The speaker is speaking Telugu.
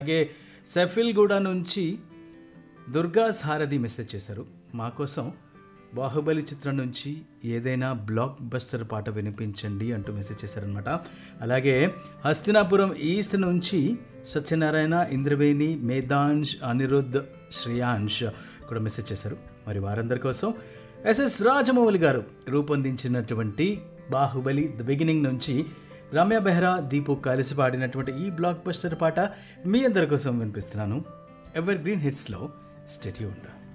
అలాగే సెఫిల్గూడ నుంచి దుర్గా సారథి మెసేజ్ చేశారు మా కోసం బాహుబలి చిత్రం నుంచి ఏదైనా బ్లాక్ బస్టర్ పాట వినిపించండి అంటూ మెసేజ్ చేశారనమాట అలాగే హస్తినాపురం ఈస్ట్ నుంచి సత్యనారాయణ ఇంద్రవేణి మేధాంష్ అనిరుద్ శ్రేయాంష్ కూడా మెసేజ్ చేశారు మరి వారందరి కోసం ఎస్ఎస్ రాజమౌళి గారు రూపొందించినటువంటి బాహుబలి ద బిగినింగ్ నుంచి రమ్య బెహ్రా దీపు కలిసి పాడినటువంటి ఈ బ్లాక్ బస్టర్ పాట మీ అందరి కోసం వినిపిస్తున్నాను ఎవర్ గ్రీన్ హిట్స్లో స్టెట్యూండ్